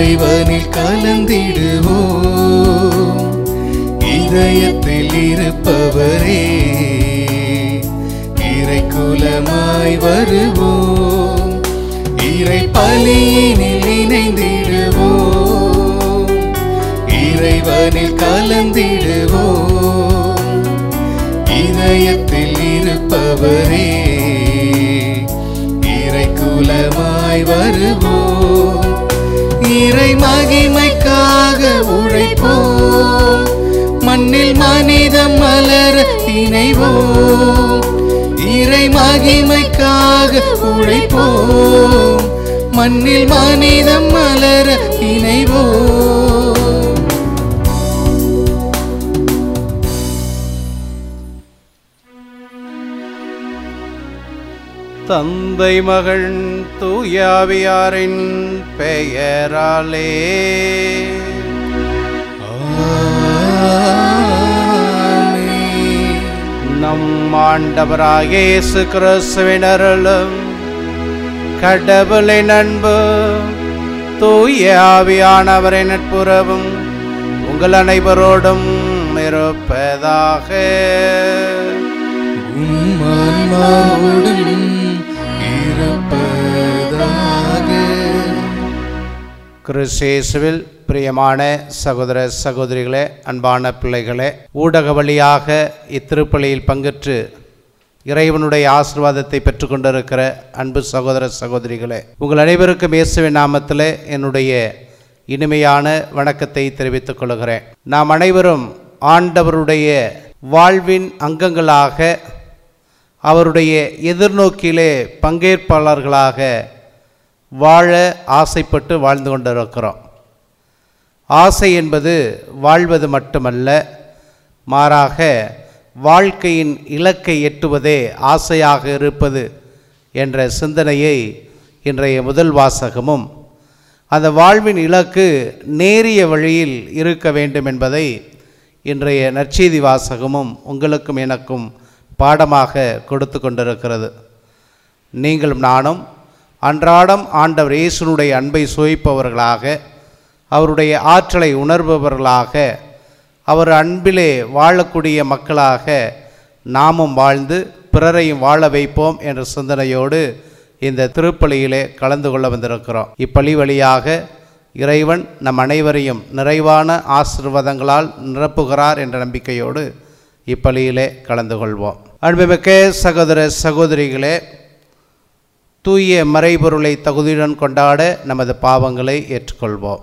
இறைவனில் கலந்திடுவோம் இதயத்தில் இருப்பவரே இறை குலமாய் வருவோம் இறை பலியினில் இணைந்திடுவோம் இறைவனில் கலந்திடுவோம் இதயத்தில் இருப்பவரே இறை குலமாய் வருவோம் இறை மகிமைக்காக உழைப்போம் மண்ணில் மனிதம் மலர இணைவோம் இறை மகிமைக்காக உழைப்போம் மண்ணில் மனிதம் மலர இணைவோம் தந்தை மகன் தூயாவியாரின் பெயராலே ஆமென். நம் ஆண்டவராக இயேசு கிறிஸ்துவின் அருளும் கடவுளின் அன்பு தூய ஆவியானவரின் நட்புறவும் உங்கள் அனைவரோடும் இருப்பதாக உம் ஆன்மாவோடும் இருப்பதாக கிறிஸ்தேசுவில் பிரியமான சகோதர சகோதரிகளே அன்பான பிள்ளைகளே ஊடக வழியாக இத்திருப்பலியில் பங்கேற்று இறைவனுடைய ஆசீர்வாதத்தை பெற்றுக்கொண்டிருக்கிற அன்பு சகோதர சகோதரிகளே உங்கள் அனைவருக்கும் இயேசுவின் நாமத்தில் என்னுடைய இனிமையான வணக்கத்தை தெரிவித்துக் கொள்கிறேன் நாம் அனைவரும் ஆண்டவருடைய வாழ்வின் அங்கங்களாக அவருடைய எதிர்நோக்கிலே பங்கேற்பாளர்களாக வாழ ஆசைப்பட்டு வாழ்ந்து கொண்டிருக்கிறோம் ஆசை என்பது வாழ்வது மட்டுமல்ல மாறாக வாழ்க்கையின் இலக்கை எட்டுவதே ஆசையாக இருப்பது என்ற சிந்தனையை இன்றைய முதல் வாசகமும் அந்த வாழ்வின் இலக்கு நேரிய வழியில் இருக்க வேண்டும் என்பதை இன்றைய நற்செய்தி வாசகமும் உங்களுக்கும் எனக்கும் பாடமாக கொடுத்து கொண்டிருக்கிறது நீங்களும் நானும் அன்றாடம் ஆண்டவர் இயேசுனுடைய அன்பை சுவைப்பவர்களாக அவருடைய ஆற்றலை உணர்பவர்களாக அவர் அன்பிலே வாழக்கூடிய மக்களாக நாமும் வாழ்ந்து பிறரையும் வாழ வைப்போம் என்ற சிந்தனையோடு இந்த திருப்பலியிலே கலந்து கொள்ள வந்திருக்கிறோம் இப்பலி வழியாக இறைவன் நம் அனைவரையும் நிறைவான ஆசீர்வாதங்களால் நிரப்புகிறார் என்ற நம்பிக்கையோடு இப்பலியிலே கலந்து கொள்வோம் அன்புமிக்க சகோதர சகோதரிகளே தூய மறைபொருளை தகுதியுடன் கொண்டாட நமது பாவங்களை ஏற்றுக்கொள்வோம்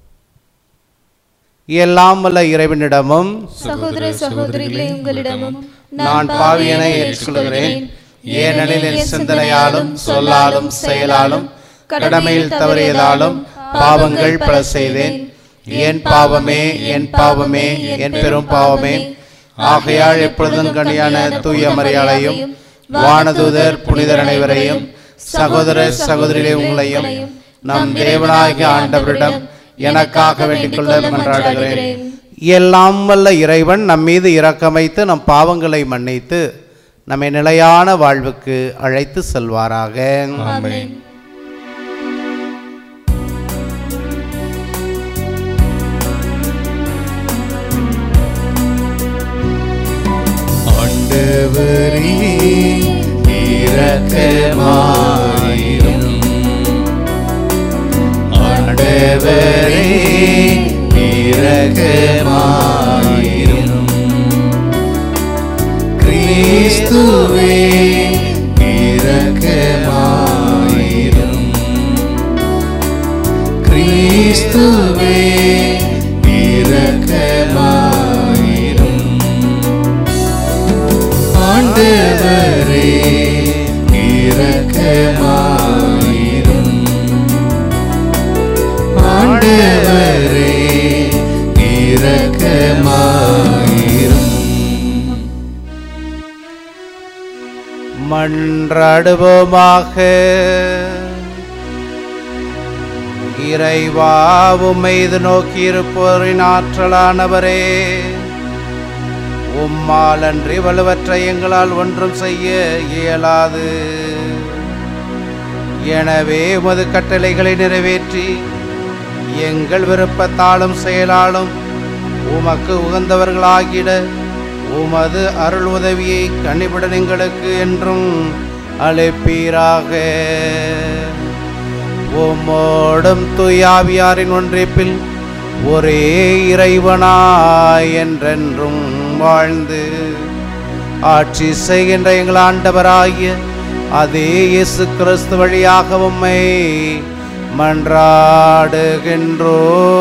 எல்லாம் வல்ல இறைவனிடமும் சகோதர சகோதரிகளே உங்களிடமும் நான் பாவியனை ஏற்றுக்கொள்கிறேன் ஏனெனில் என் சிந்தனையாலும் சொல்லாலும் செயலாலும் கடமையில் தவறியதாலும் பாவங்கள் பல செய்தேன் என் பாவமே என் பாவமே என் பெரும் பாவமே ஆகையால் எப்பொழுதும் கனியான தூய மரியாதையும் வானதூதர் புனிதர் அனைவரையும் சகோதர சகோதரிகளே உங்களையும் நம் தேவனாகிய ஆண்டவரிடம் எனக்காக வேண்டிக் கொள்ள மன்றாடுகிறேன் எல்லாம் வல்ல இறைவன் நம் மீது இரக்கமைத்து நம் பாவங்களை மன்னித்து நம்மை நிலையான வாழ்வுக்கு அழைத்து செல்வாராக ஆமென் ஆண்டவரே இரக்கமாயிரும் ஆண்டவரே இரக்கமாயிரும் கிறிஸ்துவே இரக்கமாயிரும் கிறிஸ்துவே இரக்கமாயிரும் ஆண்டவரே இரக்கமாயிரும் ஆண்டவரே இரக்கமாயிரும் மன்றாடுவோமாக இறைவா உம்மை இது நோக்கி இருப்போரின் ஆற்றலானவரே உம்மால் அன்றி வலுவற்ற எங்களால் ஒன்றும் செய்ய இயலாது எனவே உமது கட்டளைகளை நிறைவேற்றி எங்கள் விருப்பத்தாலும் செயலாலும் உமக்கு உகந்தவர்களாகிட உமது அருள் உதவியை கனிவுடன் எங்களுக்கு என்றும் அழைப்பீராக உம்மோடும் துயாவியாரின் ஒன்றிப்பில் ஒரே இறைவனாய் என்றென்றும் வாழ்ந்து ஆட்சி செய்கின்ற எங்கள் ஆண்டவராகிய அதே இயேசு கிறிஸ்து வழியாக உம்மை மன்றாடுகின்றோ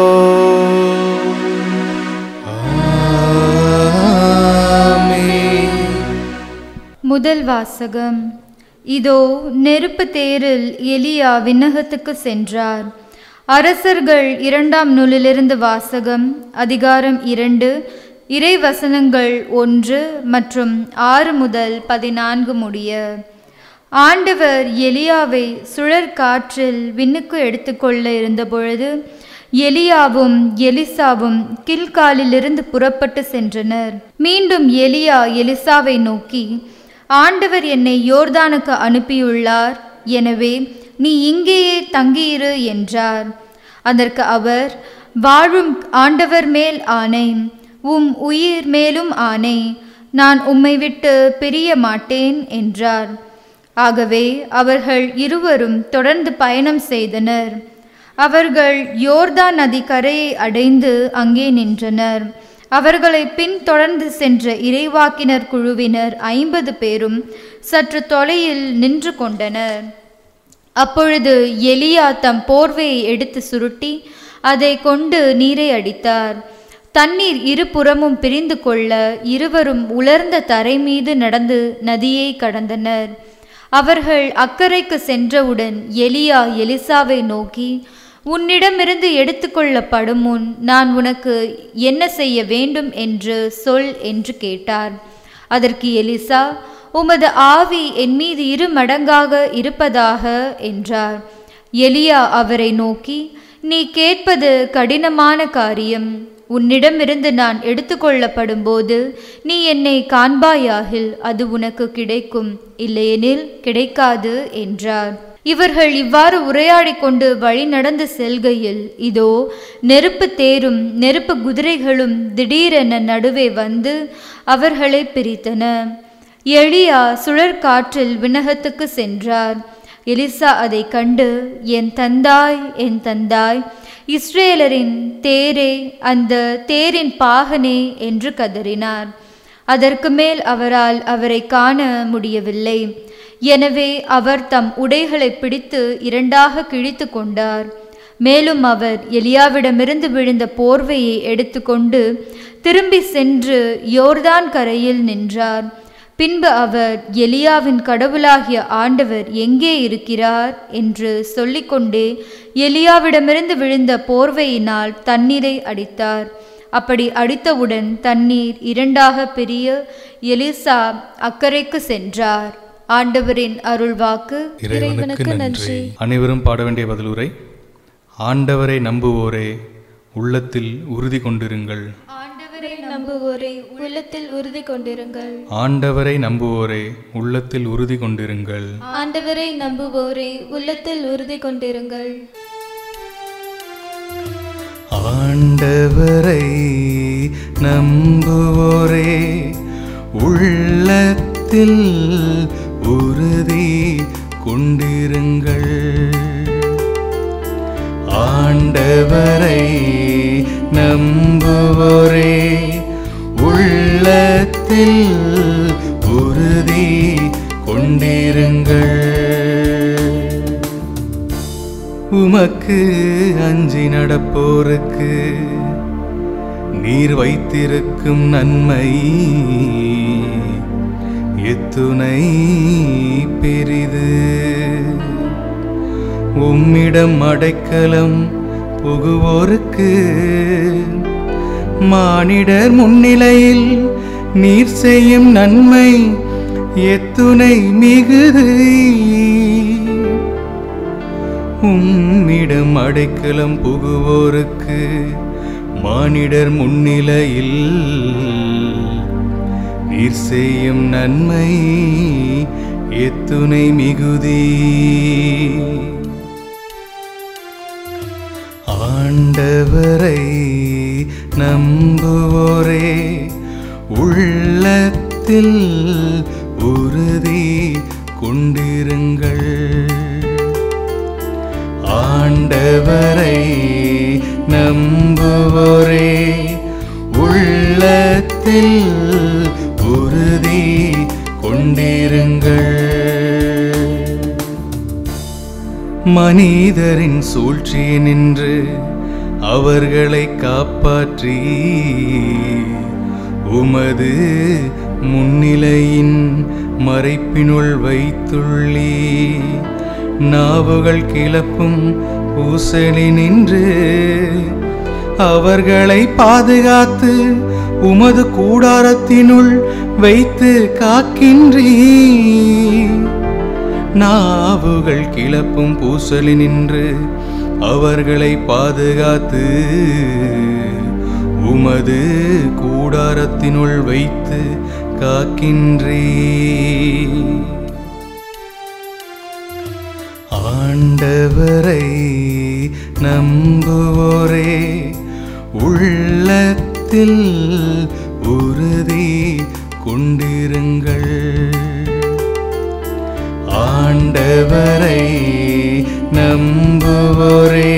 முதல் வாசகம் இதோ நெருப்பு தேரில் எலியா விண்ணகத்துக்கு சென்றார் அரசர்கள் இரண்டாம் நூலிலிருந்து வாசகம் அதிகாரம் இரண்டு இறை வசனங்கள் ஒன்று மற்றும் ஆறு முதல் பதினான்கு முடிய ஆண்டவர் எலியாவை சுழற் காற்றில் விண்ணுக்கு எடுத்துக்கொள்ள இருந்தபொழுது எலியாவும் எலிசாவும் கில்காலிலிருந்து புறப்பட்டு சென்றனர் மீண்டும் எலியா எலிசாவை நோக்கி ஆண்டவர் என்னை யோர்தானுக்கு அனுப்பியுள்ளார் எனவே நீ இங்கேயே தங்கியிரு என்றார் அதற்கு அவர் வாழும் ஆண்டவர் மேல் ஆணை உம் உயிர் மேலும் ஆணை நான் உம்மை விட்டு பிரிய மாட்டேன் என்றார் ஆகவே அவர்கள் இருவரும் தொடர்ந்து பயணம் செய்தனர் அவர்கள் யோர்தான் நதி கரையை அடைந்து அங்கே நின்றனர் அவர்களை பின்தொடர்ந்து சென்ற இறைவாக்கினர் குழுவினர் ஐம்பது பேரும் சற்று தொலையில் நின்று கொண்டனர் அப்பொழுது எலியா தம் போர்வையை எடுத்து சுருட்டி அதை கொண்டு நீரை அடித்தார் தண்ணீர் இருபுறமும் பிரிந்து கொள்ள இருவரும் உலர்ந்த தரை மீது நடந்து நதியை கடந்தனர் அவர்கள் அக்கறைக்கு சென்றவுடன் எலியா எலிசாவை நோக்கி உன்னிடமிருந்து எடுத்துக்கொள்ளப்படும் முன் நான் உனக்கு என்ன செய்ய வேண்டும் என்று சொல் என்று கேட்டார் அதற்கு எலிசா உமது ஆவி என் மீது இரு மடங்காக இருப்பதாக என்றார் எலியா அவரை நோக்கி நீ கேட்பது கடினமான காரியம் உன்னிடமிருந்து நான் எடுத்துக்கொள்ளப்படும் போது நீ என்னை காண்பாயாகில் அது உனக்கு கிடைக்கும் இல்லையெனில் கிடைக்காது என்றார் இவர்கள் இவ்வாறு உரையாடிக் கொண்டு வழி நடந்து செல்கையில் இதோ நெருப்பு தேரும் நெருப்பு குதிரைகளும் திடீரென நடுவே வந்து அவர்களை பிரித்தன எளியா சுழற்காற்றில் விண்ணகத்துக்கு சென்றார் எலிசா அதை கண்டு என் தந்தாய் என் தந்தாய் இஸ்ரேலரின் தேரே அந்த தேரின் பாகனே என்று கதறினார் அதற்கு மேல் அவரால் அவரை காண முடியவில்லை எனவே அவர் தம் உடைகளை பிடித்து இரண்டாக கிழித்து கொண்டார் மேலும் அவர் எலியாவிடமிருந்து விழுந்த போர்வையை எடுத்துக்கொண்டு திரும்பி சென்று யோர்தான் கரையில் நின்றார் பின்பு அவர் எலியாவின் கடவுளாகிய ஆண்டவர் எங்கே இருக்கிறார் என்று சொல்லிக்கொண்டே எலியாவிடமிருந்து விழுந்த போர்வையினால் தண்ணீரை அடித்தார் அப்படி அடித்தவுடன் தண்ணீர் இரண்டாக பிரிய எலிசா அக்கறைக்கு சென்றார் ஆண்டவரின் அருள்வாக்கு இறைவனுக்கு நன்றி அனைவரும் பாட வேண்டிய பதிலுரை ஆண்டவரை நம்புவோரே உள்ளத்தில் உறுதி கொண்டிருங்கள் ஆண்டவரை நம்புவோரே உள்ளத்தில் உறுதி கொண்டிருங்கள் ஆண்டவரை நம்புவோரே உள்ளத்தில் உறுதி கொண்டிருங்கள் ஆண்டவரை நம்புவோரே உள்ளத்தில் உறுதி கொண்டிருங்கள் ஆண்டவரை நம்புவோரே உள்ளத்தில் உறுதி கொண்டிருங்கள் ஆண்டவரை நம்புவோரே உள்ளத்தில் உறுதி கொண்டிருங்கள் உமக்கு அஞ்சி நடப்போருக்கு நீர் வைத்திருக்கும் நன்மை எத்துணை பெரிது உம்மிடம் அடைக்கலம் புகுவோருக்கு மானிடர் முன்னிலையில் நீர் செய்யும் நன்மை எத்துணை மிகுது உம்மிடம் அடைக்கலம் புகுவோருக்கு மானிடர் முன்னிலையில் நீர் செய்யும் நன்மை எத்துணை மிகுதி ஆண்டவரை நம்புவோரே உள்ளத்தில் உறுதி கொண்டிருங்கள் ஆண்டவரை நம்புவோரே உள்ளத்தில் உறுதி கொண்டிருங்கள் மனிதரின் சூழ்ச்சி நின்று அவர்களை காப்பாற்றி உமது முன்னிலையின் மறைப்பினுள் வைத்துள்ளி நாவுகள் கிளப்பும் பூசலி நின்று அவர்களை பாதுகாத்து உமது கூடாரத்தினுள் வைத்து காக்கின்றீ நாவுகள் கிளப்பும் பூசலி நின்று அவர்களை பாதுகாத்து உமது கூடாரத்தினுள் வைத்து காக்கின்றே ஆண்டவரை நம்புவோரே உள்ளத்தில் உறுதி கொண்டிருங்கள் ஆண்டவரை நம்புவோரே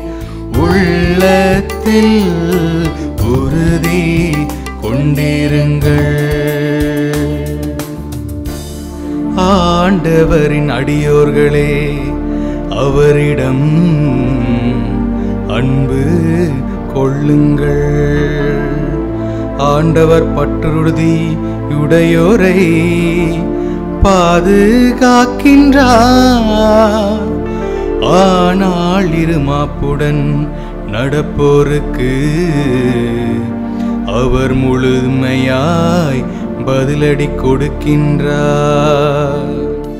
உள்ளத்தில் உறுதி கொண்டிருங்கள் ஆண்டவரின் அடியோர்களே அவரிடம் அன்பு கொள்ளுங்கள் ஆண்டவர் பற்றுறுதி உடையோரை பாதுகாக்கின்றார் ஆனால் இருமாப்புடன் நடப்போருக்கு அவர் முழுமையாய் பதிலடி கொடுக்கின்றார்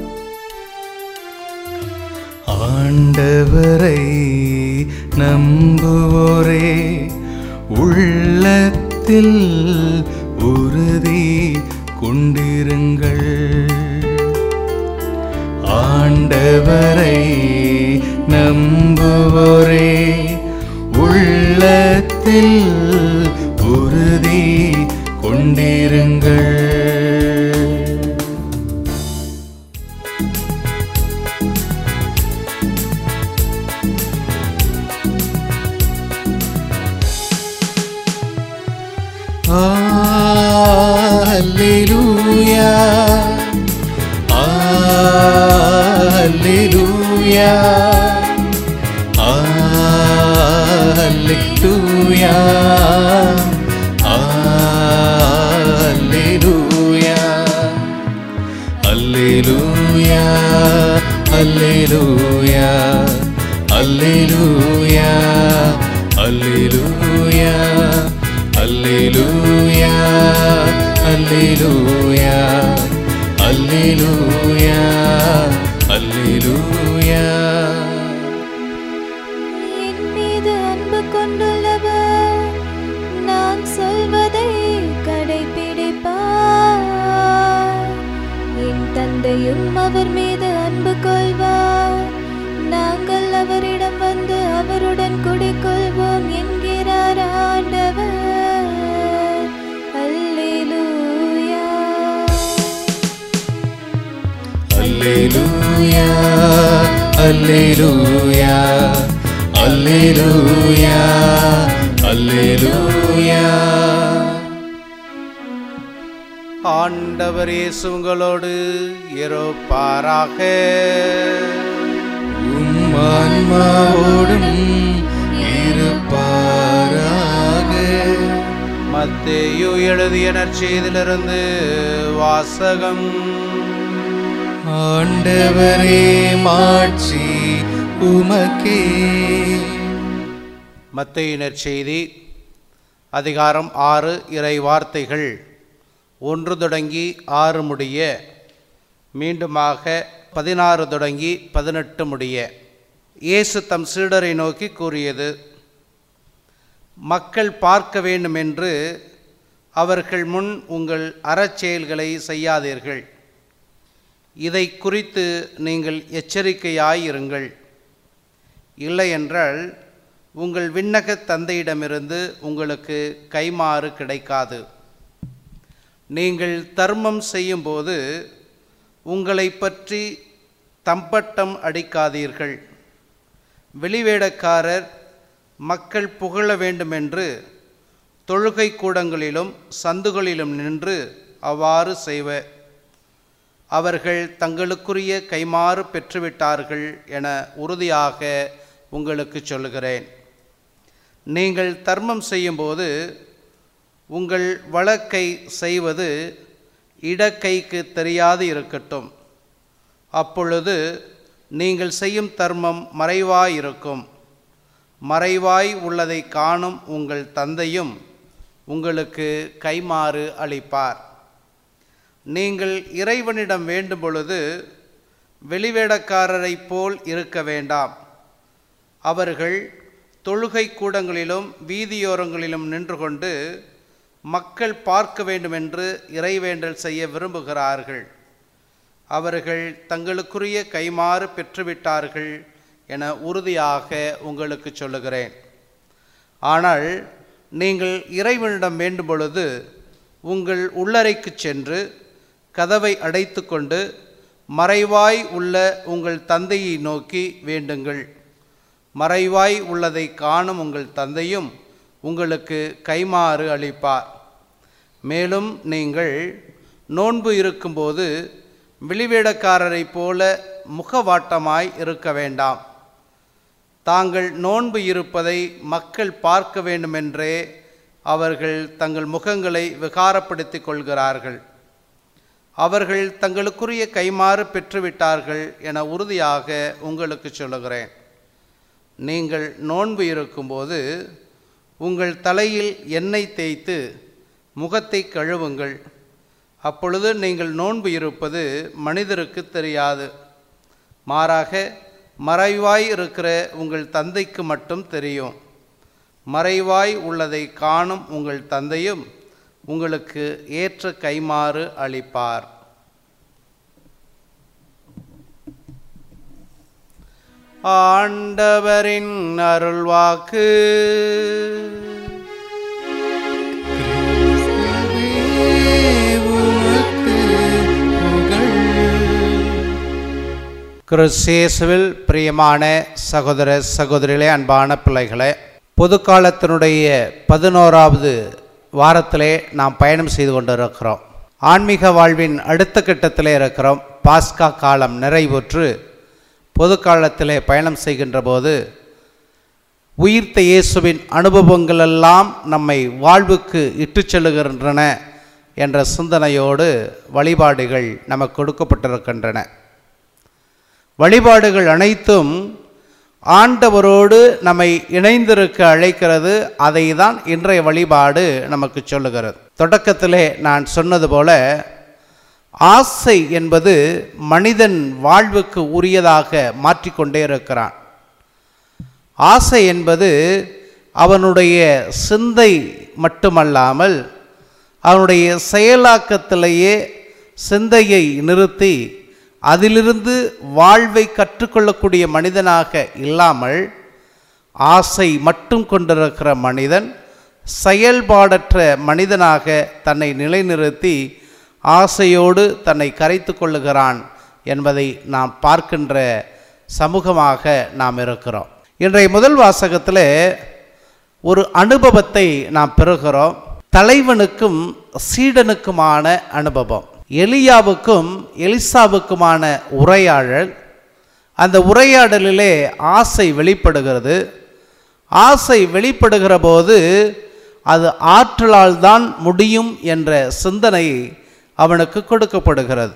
ஆண்டவரை நம்புவோரே உள்ளத்தில் உறுதி கொண்டிருங்கள் ஆண்டவரை நம்புவோரே உள்ளத்தில் உறுதி கொண்டிருங்கள் Alleluia. Alleluia. Alleluia. Alleluia. Alleluia. Alleluia. Alleluia. Alleluia. Alleluia. Alleluia. Alleluia. Alleluia. என் மீது அன்பு கொண்டுள்ளவர் நான் சொல்வதை கடைபிடிப்பார் என் தந்தையும் அவர் மீது அன்பு கொள்வார் நாங்கள் அவரிடம் வந்து அவருடன் குடிக்கொள்வோம் என்கிறார் ஆண்டவர் அல்லேலூயா Alleluia. Alleluia. Alleluia. Alleluia. ஆண்டவர் இயேசு உங்களோடு இருப்பாராக உம் ஆன்மாவோடும் இருப்பாராக மத்தேயு எழுதிய நற்செய்திலிருந்து வாசகம் ஆண்டவரே மாட்சி உமக்கே மத்தேயு நற்செய்தி அதிகாரம் ஆறு இறை வார்த்தைகள் ஒன்று தொடங்கி ஆறு முடிய மீண்டுமாக பதினாறு தொடங்கி பதினெட்டு முடிய இயேசு தம் சீடரை நோக்கி கூறியது மக்கள் பார்க்க வேண்டும் என்று அவர்கள் முன் உங்கள் அறச்செயல்களை செய்யாதீர்கள் இதை குறித்து நீங்கள் எச்சரிக்கையாயிருங்கள் இல்லையென்றால் உங்கள் விண்ணக தந்தையிடமிருந்து உங்களுக்கு கைமாறு கிடைக்காது நீங்கள் தர்மம் செய்யும்போது உங்களை பற்றி தம்பட்டம் அடிக்காதீர்கள் வெளிவேடக்காரர் மக்கள் புகழ வேண்டுமென்று தொழுகை கூடங்களிலும் சந்துகளிலும் நின்று அவ்வாறு செய்வ அவர்கள் தங்களுக்குரிய கைமாறு பெற்றுவிட்டார்கள் என உறுதியாக உங்களுக்கு சொல்லுகிறேன் நீங்கள் தர்மம் செய்யும்போது உங்கள் வழக்கை செய்வது இடக்கைக்கு தெரியாது இருக்கட்டும் அப்பொழுது நீங்கள் செய்யும் தர்மம் மறைவாயிருக்கும் மறைவாய் உள்ளதை காணும் உங்கள் தந்தையும் உங்களுக்கு கைமாறு அளிப்பார் நீங்கள் இறைவனிடம் வேண்டும் பொழுது வெளிவேடக்காரரைப் போல் இருக்க வேண்டாம் அவர்கள் தொழுகை கூடங்களிலும் வீதியோரங்களிலும் நின்று கொண்டு மக்கள் பார்க்க வேண்டுமென்று இறைவேண்டல் செய்ய விரும்புகிறார்கள் அவர்கள் தங்களுக்குரிய கைமாறு பெற்றுவிட்டார்கள் என உறுதியாக உங்களுக்கு சொல்லுகிறேன் ஆனால் நீங்கள் இறைவனிடம் வேண்டும் பொழுது உங்கள் உள்ளறைக்கு சென்று கதவை அடைத்து கொண்டு மறைவாய் உள்ள உங்கள் தந்தையை நோக்கி வேண்டுங்கள் மறைவாய் உள்ளதை காணும் உங்கள் தந்தையும் உங்களுக்கு கைமாறு அளிப்பார் மேலும் நீங்கள் நோன்பு இருக்கும்போது வெளிவேடக்காரரைப் போல முகவாட்டமாய் இருக்க வேண்டாம் தாங்கள் நோன்பு இருப்பதை மக்கள் பார்க்க வேண்டுமென்றே அவர்கள் தங்கள் முகங்களை விகாரப்படுத்திக் கொள்கிறார்கள் அவர்கள் தங்களுக்குரிய கைமாறு பெற்றுவிட்டார்கள் என உறுதியாக உங்களுக்கு சொல்லுகிறேன் நீங்கள் நோன்பு இருக்கும்போது உங்கள் தலையில் எண்ணெய் தேய்த்து முகத்தை கழுவுங்கள் அப்பொழுது நீங்கள் நோன்பு இருப்பது மனிதருக்கு தெரியாது மாறாக மறைவாய் இருக்கிற உங்கள் தந்தைக்கு மட்டும் தெரியும் மறைவாய் உள்ளதை காணும் உங்கள் தந்தையும் உங்களுக்கு ஏற்ற கைமாறு அளிப்பார் ஆண்டவரின் அருள்வாக்கு உமக்கு புகழ் கிறிஸ்தேசுவில் பிரியமான சகோதர சகோதரிகளே அன்பான பிள்ளைகளே பொதுக்காலத்தினுடைய பதினோராவது வாரத்திலே நாம் பயணம் செய்து கொண்டிருக்கிறோம் ஆன்மீக வாழ்வின் அடுத்த கட்டத்திலே இருக்கிறோம் பாஸ்கா காலம் நிறைவுற்று பொதுக்காலத்திலே பயணம் செய்கின்ற போது உயிர்த்த இயேசுவின் அனுபவங்கள் எல்லாம் நம்மை வாழ்வுக்கு இட்டுச் செல்லுகின்றன என்ற சிந்தனையோடு வழிபாடுகள் நமக்கு கொடுக்கப்பட்டிருக்கின்றன வழிபாடுகள் அனைத்தும் ஆண்டவரோடு நம்மை இணைந்திருக்க அழைக்கிறது அதை தான் இன்றைய வழிபாடு நமக்கு சொல்லுகிறது தொடக்கத்திலே நான் சொன்னது போல ஆசை என்பது மனிதன் வாழ்வுக்கு உரியதாக மாற்றிக்கொண்டே இருக்கிறான் ஆசை என்பது அவனுடைய சிந்தை மட்டுமல்லாமல் அவனுடைய செயலாக்கத்திலேயே சிந்தையை நிறுத்தி அதிலிருந்து வாழ்வை கற்றுக்கொள்ளக்கூடிய மனிதனாக இல்லாமல் ஆசை மட்டும் கொண்டிருக்கிற மனிதன் செயல்பாடற்ற மனிதனாக தன்னை நிலைநிறுத்தி ஆசையோடு தன்னை கரைத்து கொள்ளுகிறான் என்பதை நாம் பார்க்கின்ற சமூகமாக நாம் இருக்கிறோம் இன்றைய முதல் வாசகத்தில் ஒரு அனுபவத்தை நாம் பெறுகிறோம் தலைவனுக்கும் சீடனுக்குமான அனுபவம் எலியாவுக்கும் எலிசாவுக்குமான உரையாடல் அந்த உரையாடலிலே ஆசை வெளிப்படுகிறது ஆசை வெளிப்படுகிற போது அது ஆற்றலால் தான் முடியும் என்ற சிந்தனை அவனுக்கு கொடுக்கப்படுகிறது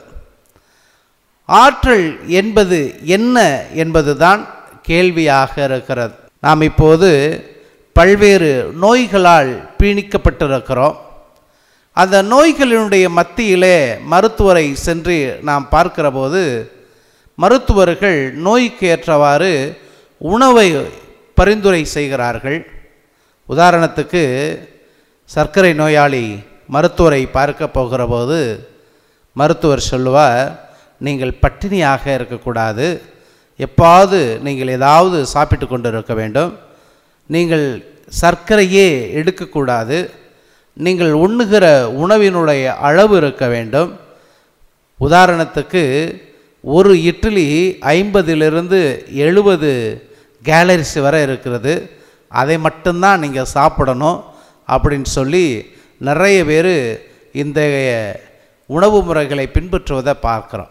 ஆற்றல் என்பது என்ன என்பதுதான் கேள்வியாக இருக்கிறது நாம் இப்போது பல்வேறு நோய்களால் பீணிக்கப்பட்டிருக்கிறோம் அந்த நோய்களினுடைய மத்தியிலே மருத்துவரை சென்று நாம் பார்க்கிற போது மருத்துவர்கள் நோய்க்கு ஏற்றவாறு உணவை பரிந்துரை செய்கிறார்கள் உதாரணத்துக்கு சர்க்கரை நோயாளி மருத்துவரை பார்க்க போகிற போது மருத்துவர் சொல்லுவார் நீங்கள் பட்டினியாக இருக்கக்கூடாது எப்பாவது நீங்கள் ஏதாவது சாப்பிட்டு கொண்டு இருக்க வேண்டும் நீங்கள் சர்க்கரையே எடுக்கக்கூடாது நீங்கள் உண்ணுகிற உணவினுடைய அளவு இருக்க வேண்டும் உதாரணத்துக்கு ஒரு இட்லி ஐம்பதிலிருந்து எழுபது கேலரிஸ் வரை இருக்கிறது அதை மட்டும்தான் நீங்கள் சாப்பிடணும் அப்படின்னு சொல்லி நிறைய பேர் இந்த உணவு முறைகளை பின்பற்றுவதை பார்க்குறோம்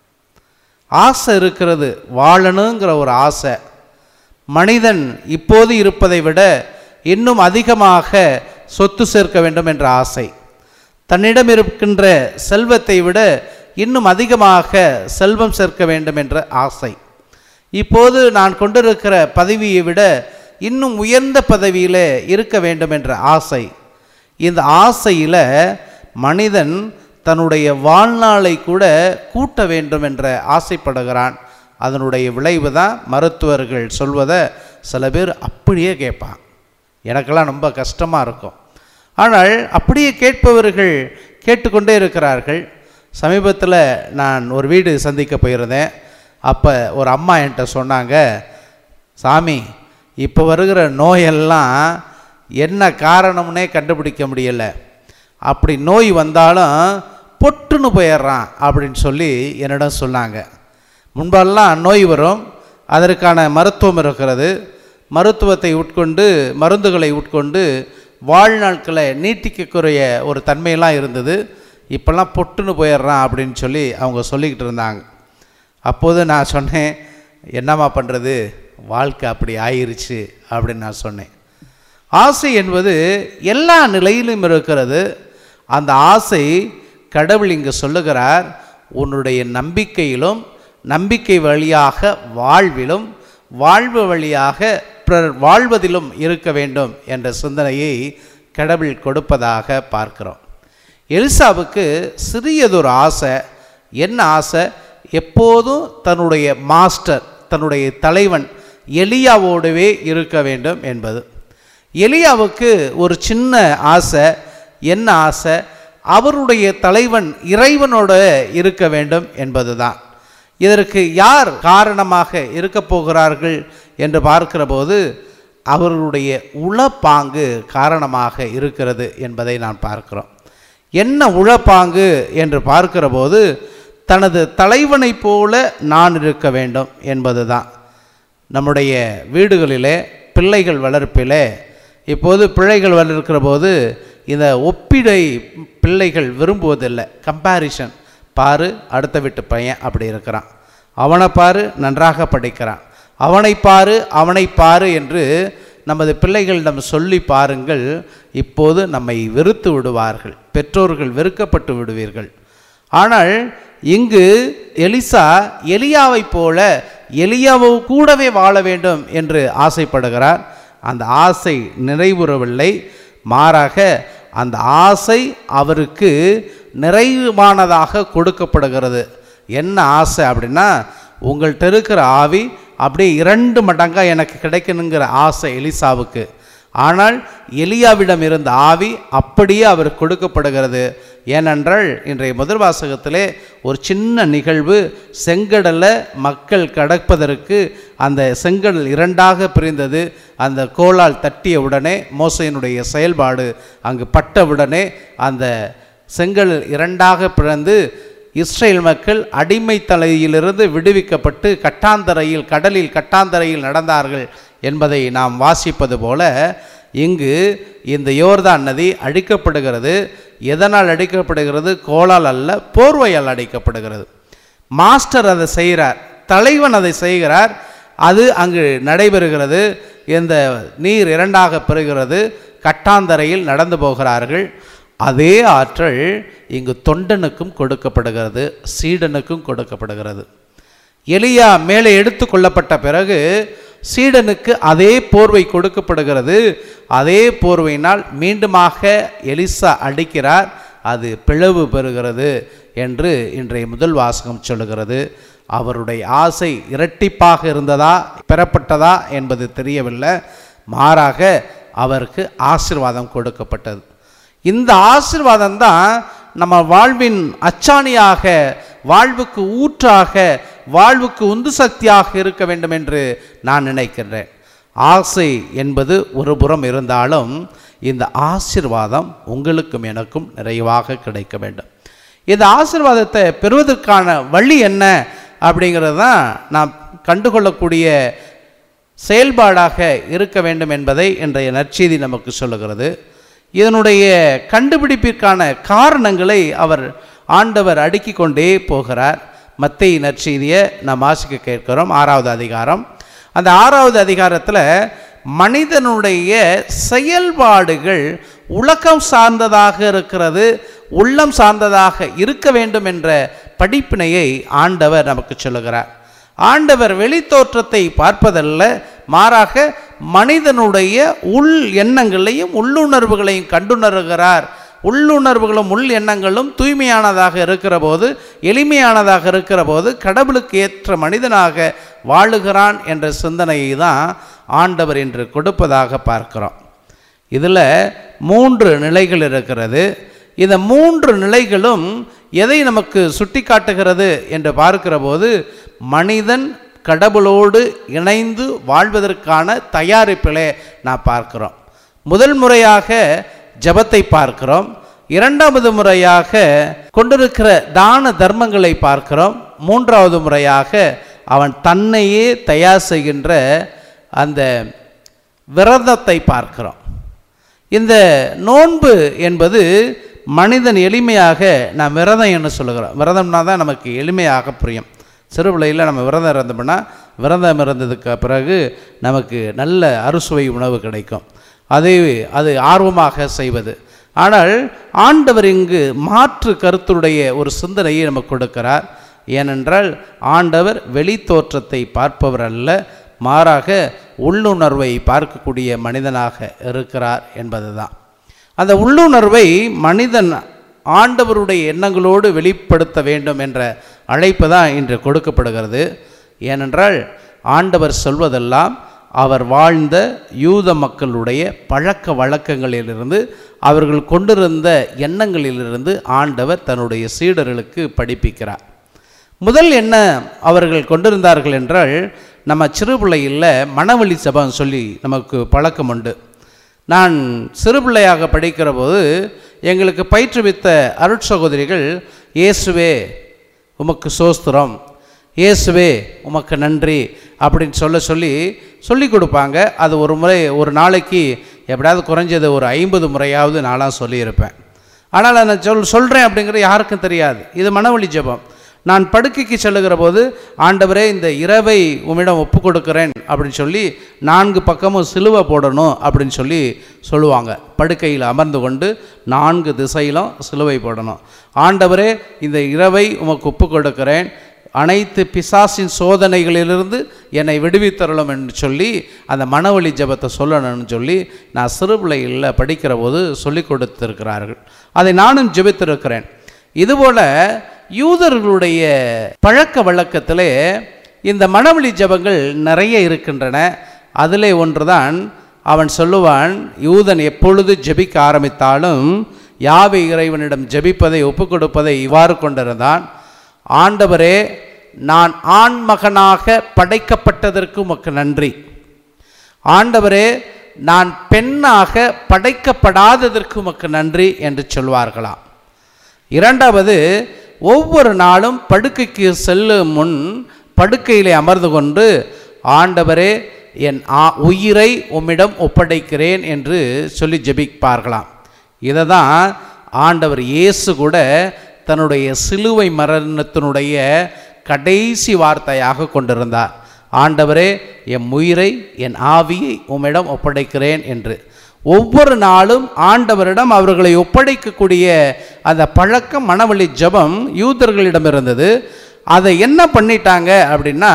ஆசை இருக்கிறது வாழணுங்கிற ஒரு ஆசை மனிதன் இப்போது இருப்பதை விட இன்னும் அதிகமாக சொத்து சேர்க்க வேண்டும் என்ற ஆசை தன்னிடம் இருக்கின்ற செல்வத்தை விட இன்னும் அதிகமாக செல்வம் சேர்க்க வேண்டும் என்ற ஆசை இப்போது நான் கொண்டிருக்கிற பதவியை விட இன்னும் உயர்ந்த பதவியில் இருக்க வேண்டும் என்ற ஆசை இந்த ஆசையில் மனிதன் தன்னுடைய வாழ்நாளை கூட கூட்ட வேண்டும் என்ற ஆசைப்படுகிறான் அதனுடைய விளைவு தான் மருத்துவர்கள் சொல்வதை சில பேர் அப்படியே கேட்பான் எனக்கெல்லாம் ரொம்ப கஷ்டமாக இருக்கும் ஆனால் அப்படியே கேட்பவர்கள் கேட்டுக்கொண்டே இருக்கிறார்கள் சமீபத்தில் நான் ஒரு வீடு சந்திக்க போயிருந்தேன் அப்போ ஒரு அம்மா என்கிட்ட சொன்னாங்க சாமி இப்போ வருகிற நோயெல்லாம் என்ன காரணம்னே கண்டுபிடிக்க முடியலை அப்படி நோய் வந்தாலும் பொட்டுன்னு போயிடுறான் அப்படின்னு சொல்லி என்னிடம் சொன்னாங்க முன்பெல்லாம் நோய் வரும் அதற்கான மருத்துவம் இருக்கிறது மருத்துவத்தை உட்கொண்டு மருந்துகளை உட்கொண்டு வாழ்நாட்களை நீட்டிக்கக்கூடிய ஒரு தன்மையெல்லாம் இருந்தது இப்போல்லாம் பொட்டுன்னு போயிடுறான் அப்படின்னு சொல்லி அவங்க சொல்லிக்கிட்டு இருந்தாங்க அப்போது நான் சொன்னேன் என்னம்மா பண்ணுறது வாழ்க்கை அப்படி ஆயிருச்சு அப்படின்னு நான் சொன்னேன் ஆசை என்பது எல்லா நிலையிலும் இருக்கிறது அந்த ஆசை கடவுள் இங்கு சொல்லுகிறார் உன்னுடைய நம்பிக்கையிலும் நம்பிக்கை வழியாக வாழ்விலும் வாழ்வு வழியாக பிறர் வாழ்வதிலும் இருக்க வேண்டும் என்ற சிந்தனையை கடவுள் கொடுப்பதாக பார்க்கிறோம் எலிசாவுக்கு சிறியதொரு ஆசை என்ன ஆசை எப்போதும் தன்னுடைய மாஸ்டர் தன்னுடைய தலைவன் எலியாவோடவே இருக்க வேண்டும் என்பது எலியாவுக்கு ஒரு சின்ன ஆசை என்ன ஆசை அவருடைய தலைவன் இறைவனோட இருக்க வேண்டும் என்பதுதான் இதற்கு யார் காரணமாக இருக்க போகிறார்கள் என்று பார்க்கிற போது அவர்களுடைய உளப்பாங்கு காரணமாக இருக்கிறது என்பதை நான் பார்க்கிறோம் என்ன உளப்பாங்கு என்று பார்க்கிற போது தனது தலைவனைப் போல நான் இருக்க வேண்டும் என்பதுதான் நம்முடைய வீடுகளிலே பிள்ளைகள் வளர்ப்பிலே இப்போது பிள்ளைகள் வளர்க்கிற போது இந்த ஒப்பிடை பிள்ளைகள் விரும்புவதில்லை கம்பேரிஷன் பாரு அடுத்த வீட்டு பையன் அப்படி இருக்கிறான் அவனை பாரு நன்றாக படிக்கிறான் அவனை பாரு அவனை பாரு என்று நமது பிள்ளைகளிடம் சொல்லி பாருங்கள் இப்போது நம்மை வெறுத்து விடுவார்கள் பெற்றோர்கள் வெறுக்கப்பட்டு விடுவீர்கள் ஆனால் இங்கு எலிசா எலியாவைப் போல எலியாவோ கூடவே வாழ வேண்டும் என்று ஆசைப்படுகிறார் அந்த ஆசை நிறைவுறவில்லை மாறாக அந்த ஆசை அவருக்கு நிறைவானதாக கொடுக்கப்படுகிறது என்ன ஆசை அப்படின்னா உங்கள்கிட்ட இருக்கிற ஆவி அப்படியே இரண்டு மடங்காக எனக்கு கிடைக்கணுங்கிற ஆசை எலிசாவுக்கு ஆனால் எலியாவிடம் இருந்த ஆவி அப்படியே அவர் கொடுக்கப்படுகிறது ஏனென்றால் இன்றைய முதல் வாசகத்திலே ஒரு சின்ன நிகழ்வு செங்கடலை மக்கள் கடப்பதற்கு அந்த செங்கடல் இரண்டாக பிரிந்தது அந்த கோலால் தட்டிய உடனே மோசையினுடைய செயல்பாடு அங்கு பட்டவுடனே அந்த செங்கடல் இரண்டாக பிறந்து இஸ்ரேல் மக்கள் அடிமை தலையிலிருந்து விடுவிக்கப்பட்டு கட்டாந்தரையில் கடலில் கட்டாந்தரையில் நடந்தார்கள் என்பதை நாம் வாசிப்பது போல இங்கு இந்த யோர்தான் நதி அழிக்கப்படுகிறது எதனால் அடிக்கப்படுகிறது கோலால் அல்ல போர்வையால் அடிக்கப்படுகிறது மாஸ்டர் அதை செய்கிறார் தலைவன் அதை செய்கிறார் அது அங்கு நடைபெறுகிறது இந்த நீர் இரண்டாக பெறுகிறது கட்டாந்தரையில் நடந்து போகிறார்கள் அதே ஆற்றல் இங்கு தொண்டனுக்கும் கொடுக்கப்படுகிறது சீடனுக்கும் கொடுக்கப்படுகிறது எலியா மேலே எடுத்து கொள்ளப்பட்ட பிறகு சீடனுக்கு அதே போர்வை கொடுக்கப்படுகிறது அதே போர்வையினால் மீண்டுமாக எலிசா அடிக்கிறார் அது பிளவு பெறுகிறது என்று இன்றைய முதல் வாசகம் சொல்லுகிறது அவருடைய ஆசை இரட்டிப்பாக இருந்ததா பெறப்பட்டதா என்பது தெரியவில்லை மாறாக அவருக்கு ஆசிர்வாதம் கொடுக்கப்பட்டது இந்த ஆசிர்வாதம் தான் நம்ம வாழ்வின் அச்சாணியாக வாழ்வுக்கு ஊற்றாக வாழ்வுக்கு உந்து சக்தியாக இருக்க வேண்டும் என்று நான் நினைக்கின்றேன் ஆசை என்பது ஒரு புறம் இருந்தாலும் இந்த ஆசிர்வாதம் உங்களுக்கும் எனக்கும் நிறைவாக கிடைக்க வேண்டும் இந்த ஆசிர்வாதத்தை பெறுவதற்கான வழி என்ன அப்படிங்கிறது தான் நாம் கண்டுகொள்ளக்கூடிய செயல்பாடாக இருக்க வேண்டும் என்பதை இன்றைய நற்செய்தி நமக்கு சொல்லுகிறது இதனுடைய கண்டுபிடிப்பிற்கான காரணங்களை அவர் ஆண்டவர் அடுக்கிக் கொண்டே போகிறார் மத்திய நற்செய்தியை நாம் வாசிக்க கேட்கிறோம் ஆறாவது அதிகாரம் அந்த ஆறாவது அதிகாரத்தில் மனிதனுடைய செயல்பாடுகள் உலகம் சார்ந்ததாக இருக்கிறது உள்ளம் சார்ந்ததாக இருக்க வேண்டும் என்ற படிப்பினையை ஆண்டவர் நமக்கு சொல்லுகிறார் ஆண்டவர் வெளித்தோற்றத்தை பார்ப்பதல்ல மாறாக மனிதனுடைய உள் எண்ணங்களையும் உள்ளுணர்வுகளையும் கண்டுணர்கிறார் உள்ளுணர்வுகளும் உள் எண்ணங்களும் தூய்மையானதாக இருக்கிற போது எளிமையானதாக இருக்கிற போது கடவுளுக்கு ஏற்ற மனிதனாக வாழுகிறான் என்ற சிந்தனையை தான் ஆண்டவர் இன்று கொடுப்பதாக பார்க்கிறோம் இதில் மூன்று நிலைகள் இருக்கிறது இந்த மூன்று நிலைகளும் எதை நமக்கு சுட்டி காட்டுகிறது என்று பார்க்கிற போது மனிதன் கடவுளோடு இணைந்து வாழ்வதற்கான தயாரிப்பிலே நான் பார்க்கிறோம் முதல் முறையாக ஜபத்தை பார்க்கிறோம் இரண்டாவது முறையாக கொண்டிருக்கிற தான தர்மங்களை பார்க்கிறோம் மூன்றாவது முறையாக அவன் தன்னையே தயார் செய்கின்ற அந்த விரதத்தை பார்க்கிறோம் இந்த நோன்பு என்பது மனிதன் எளிமையாக நான் விரதம் என்ன சொல்லுகிறோம் விரதம்னா தான் நமக்கு எளிமையாக புரியும் சிறு பிள்ளையில் நம்ம விரதம் இருந்தோம்னா விரதம் இருந்ததுக்கு பிறகு நமக்கு நல்ல அறுசுவை உணவு கிடைக்கும் அதை அது ஆர்வமாக செய்வது ஆனால் ஆண்டவர் இங்கு மாற்று கருத்துடைய ஒரு சிந்தனையை நமக்கு கொடுக்கிறார் ஏனென்றால் ஆண்டவர் வெளித்தோற்றத்தை பார்ப்பவர் அல்ல மாறாக உள்ளுணர்வை பார்க்கக்கூடிய மனிதனாக இருக்கிறார் என்பதுதான் அந்த உள்ளுணர்வை மனிதன் ஆண்டவருடைய எண்ணங்களோடு வெளிப்படுத்த வேண்டும் என்ற அழைப்பு தான் இன்று கொடுக்கப்படுகிறது ஏனென்றால் ஆண்டவர் சொல்வதெல்லாம் அவர் வாழ்ந்த யூத மக்களுடைய பழக்க வழக்கங்களிலிருந்து அவர்கள் கொண்டிருந்த எண்ணங்களிலிருந்து ஆண்டவர் தன்னுடைய சீடர்களுக்கு படிப்பிக்கிறார் முதல் என்ன அவர்கள் கொண்டிருந்தார்கள் என்றால் நம்ம சிறுபிள்ளையில் மனவழி சபம் சொல்லி நமக்கு பழக்கம் உண்டு நான் சிறுபிள்ளையாக படிக்கிற போது எங்களுக்கு பயிற்றுவித்த அருட்சகோதரிகள் இயேசுவே உமக்கு சோஸ்திரம் இயேசுவே உமக்கு நன்றி அப்படின்னு சொல்ல சொல்லி சொல்லி கொடுப்பாங்க அது ஒரு முறை ஒரு நாளைக்கு எப்படியாவது குறைஞ்சது ஒரு ஐம்பது முறையாவது நாளாக சொல்லியிருப்பேன் ஆனால் நான் சொல் சொல்கிறேன் அப்படிங்கிறது யாருக்கும் தெரியாது இது மனவழி ஜெபம் நான் படுக்கைக்கு செல்லுகிற போது ஆண்டவரே இந்த இரவை உம்மிடம் ஒப்பு கொடுக்கிறேன் அப்படின்னு சொல்லி நான்கு பக்கமும் சிலுவை போடணும் அப்படின்னு சொல்லி சொல்லுவாங்க படுக்கையில் அமர்ந்து கொண்டு நான்கு திசையிலும் சிலுவை போடணும் ஆண்டவரே இந்த இரவை உமக்கு ஒப்பு கொடுக்கிறேன் அனைத்து பிசாசின் சோதனைகளிலிருந்து என்னை விடுவித்தரலும் என்று சொல்லி அந்த மனவழி ஜெபத்தை சொல்லணும்னு சொல்லி நான் சிறுபிள்ளையில் படிக்கிற போது சொல்லி கொடுத்திருக்கிறார்கள் அதை நானும் ஜெபித்திருக்கிறேன் இதுபோல யூதர்களுடைய பழக்க வழக்கத்திலே இந்த மனவழி ஜெபங்கள் நிறைய இருக்கின்றன அதிலே ஒன்றுதான் அவன் சொல்லுவான் யூதன் எப்பொழுது ஜெபிக்க ஆரம்பித்தாலும் யாவை இறைவனிடம் ஜெபிப்பதை ஒப்புக் கொடுப்பதை இவ்வாறு கொண்டிருந்தான் ஆண்டவரே நான் ஆண்மகனாக படைக்கப்பட்டதற்கு உமக்கு நன்றி ஆண்டவரே நான் பெண்ணாக படைக்கப்படாததற்கு உமக்கு நன்றி என்று சொல்வார்களாம் இரண்டாவது ஒவ்வொரு நாளும் படுக்கைக்கு செல்லும் முன் படுக்கையிலே அமர்ந்து கொண்டு ஆண்டவரே என் ஆ உயிரை உம்மிடம் ஒப்படைக்கிறேன் என்று சொல்லி ஜெபிப்பார்களாம் இதை தான் ஆண்டவர் இயேசு கூட தன்னுடைய சிலுவை மரணத்தினுடைய கடைசி வார்த்தையாக கொண்டிருந்தார் ஆண்டவரே என் உயிரை என் ஆவியை உம்மிடம் ஒப்படைக்கிறேன் என்று ஒவ்வொரு நாளும் ஆண்டவரிடம் அவர்களை ஒப்படைக்கக்கூடிய அந்த பழக்கம் மனவழி ஜபம் யூதர்களிடம் இருந்தது அதை என்ன பண்ணிட்டாங்க அப்படின்னா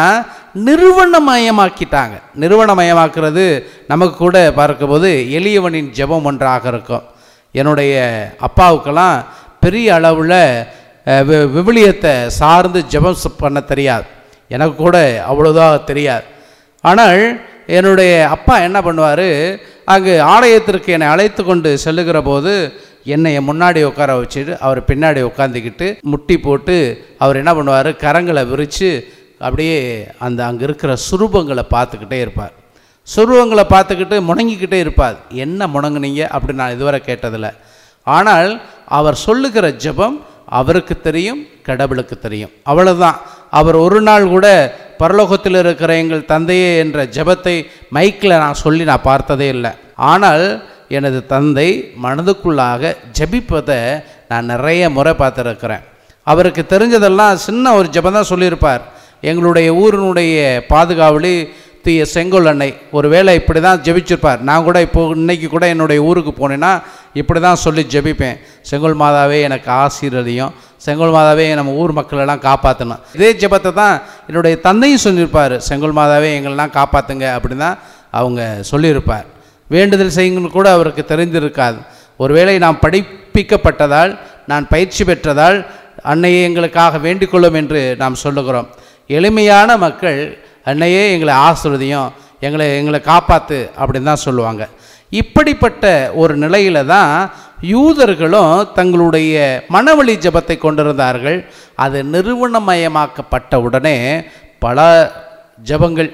நிறுவனமயமாக்கிட்டாங்க நிறுவனமயமாக்குறது நமக்கு கூட பார்க்கும்போது எளியவனின் ஜெபம் ஒன்றாக இருக்கும் என்னுடைய அப்பாவுக்கெல்லாம் பெரிய அளவில் அஹ், வி- விவிலியத்தை சார்ந்து ஜெபம் ச- பண்ண தெரியாது எனக்கு கூட அவ்வளோதான் தெரியாது ஆனால் என்னுடைய அப்பா என்ன பண்ணுவார் அங்கு ஆலயத்திற்கு என்னை அழைத்து கொண்டு செல்லுகிற போது என்னை என் முன்னாடி உட்கார வச்சுட்டு அவர் பின்னாடி உட்காந்துக்கிட்டு முட்டி போட்டு அவர் என்ன பண்ணுவார் கரங்களை விரித்து அப்படியே அந்த அங்கே இருக்கிற சுரூபங்களை பார்த்துக்கிட்டே இருப்பார் சொருவங்களை பார்த்துக்கிட்டு முணங்கிக்கிட்டே இருப்பார் என்ன முணங்குனீங்க அப்படின்னு நான் இதுவரை கேட்டதில்லை ஆனால் அவர் சொல்லுகிற ஜெபம் அவருக்கு தெரியும் கடவுளுக்கு தெரியும் அவ்வளவுதான் அவர் ஒரு நாள் கூட பரலோகத்தில் இருக்கிற எங்கள் தந்தையே என்ற ஜெபத்தை மைக்கில் நான் சொல்லி நான் பார்த்ததே இல்லை ஆனால் எனது தந்தை மனதுக்குள்ளாக ஜெபிப்பதை நான் நிறைய முறை பார்த்துருக்கிறேன் அவருக்கு தெரிஞ்சதெல்லாம் சின்ன ஒரு ஜெபம் தான் சொல்லியிருப்பார் எங்களுடைய ஊரினுடைய பாதுகாவலி தீய செங்கோல் அன்னை ஒரு வேளை இப்படி தான் ஜெபிச்சிருப்பார் நான் கூட இப்போ இன்னைக்கு கூட என்னுடைய ஊருக்கு போனேன்னா இப்படி தான் சொல்லி ஜெபிப்பேன் செங்கோல் மாதாவே எனக்கு ஆசீர்வதியும் செங்கோல் மாதாவே நம்ம ஊர் மக்களெல்லாம் காப்பாற்றணும் இதே ஜெபத்தை தான் என்னுடைய தந்தையும் சொல்லியிருப்பார் செங்கோல் மாதாவே எங்களெல்லாம் காப்பாற்றுங்க அப்படின்னு தான் அவங்க சொல்லியிருப்பார் வேண்டுதல் செய்யுங்கன்னு கூட அவருக்கு தெரிந்திருக்காது ஒருவேளை நாம் படிப்பிக்கப்பட்டதால் நான் பயிற்சி பெற்றதால் அன்னையை எங்களுக்காக வேண்டிக்கொள்ளும் என்று நாம் சொல்லுகிறோம் எளிமையான மக்கள் அன்னையே எங்களை ஆசிர்வதியும் எங்களை எங்களை காப்பாற்று அப்படின்னு தான் சொல்லுவாங்க இப்படிப்பட்ட ஒரு நிலையில தான் யூதர்களும் தங்களுடைய மனவழி ஜெபத்தை கொண்டிருந்தார்கள் அது நிறுவனமயமாக்கப்பட்ட உடனே பல ஜெபங்கள்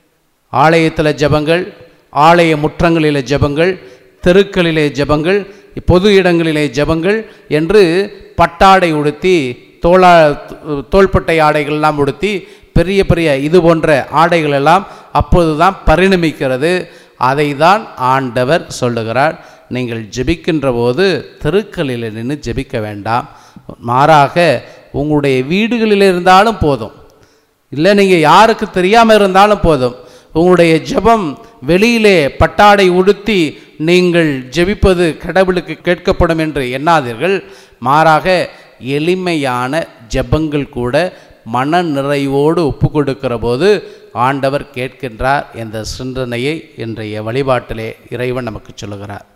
ஆலயத்தில் ஜெபங்கள் ஆலய முற்றங்களிலே ஜெபங்கள் தெருக்களிலே ஜெபங்கள் பொது இடங்களிலே ஜெபங்கள் என்று பட்டாடை உடுத்தி தோளா தோள்பட்டை ஆடைகள்லாம் உடுத்தி பெரிய பெரிய இது போன்ற ஆடைகள் எல்லாம் அப்போதுதான் பரிணமிக்கிறது அதை தான் ஆண்டவர் சொல்லுகிறார் நீங்கள் ஜெபிக்கின்ற போது தெருக்களில் நின்று ஜெபிக்க வேண்டாம் மாறாக உங்களுடைய வீடுகளில் இருந்தாலும் போதும் இல்லை நீங்கள் யாருக்கு தெரியாமல் இருந்தாலும் போதும் உங்களுடைய ஜெபம் வெளியிலே பட்டாடை உடுத்தி நீங்கள் ஜெபிப்பது கடவுளுக்கு கேட்கப்படும் என்று எண்ணாதீர்கள் மாறாக எளிமையான ஜெபங்கள் கூட மன நிறைவோடு ஒப்பு கொடுக்கிற போது ஆண்டவர் கேட்கின்றார் என்ற சிந்தனையை இன்றைய வழிபாட்டிலே இறைவன் நமக்கு சொல்லுகிறார்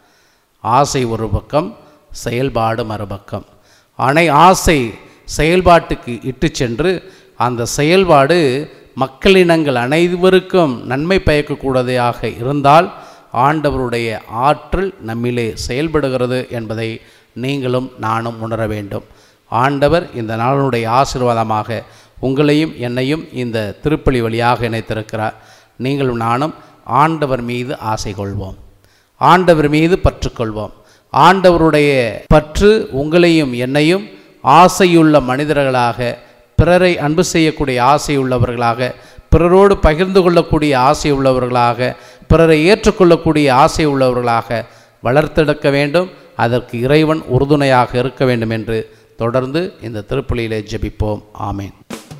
ஆசை ஒரு பக்கம் செயல்பாடு மறுபக்கம் அனை ஆசை செயல்பாட்டுக்கு இட்டு சென்று அந்த செயல்பாடு மக்களினங்கள் அனைவருக்கும் நன்மை பயக்கக்கூடியதாக இருந்தால் ஆண்டவருடைய ஆற்றல் நம்மிலே செயல்படுகிறது என்பதை நீங்களும் நானும் உணர வேண்டும் ஆண்டவர் இந்த நாளுடைய ஆசீர்வாதமாக உங்களையும் என்னையும் இந்த திருப்பலி வழியாக இணைத்திருக்கிறார் நீங்களும் நானும் ஆண்டவர் மீது ஆசை கொள்வோம் ஆண்டவர் மீது பற்றுக்கொள்வோம் ஆண்டவருடைய பற்று உங்களையும் என்னையும் ஆசையுள்ள மனிதர்களாக பிறரை அன்பு செய்யக்கூடிய ஆசை உள்ளவர்களாக பிறரோடு பகிர்ந்து கொள்ளக்கூடிய ஆசை உள்ளவர்களாக பிறரை ஏற்றுக்கொள்ளக்கூடிய ஆசை உள்ளவர்களாக வளர்த்தெடுக்க வேண்டும் அதற்கு இறைவன் உறுதுணையாக இருக்க வேண்டும் என்று தொடர்ந்து இந்த திருப்பலியிலே ஜெபிப்போம் ஆமேன்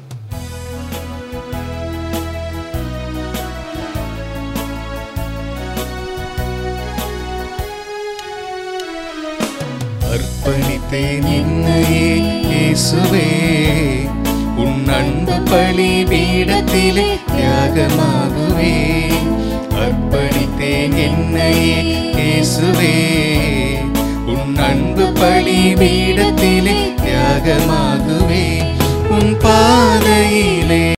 அர்ப்பணித்தேன் என்னையே இயேசுவே உன் அன்பு பலி பீடத்திலே தியாகமாகுவே அர்ப்பணித்தேன் என்னையே இயேசுவே உன் அன்பு பலி பீடத்திலே தியாகமாகுவே உன் பாதையிலே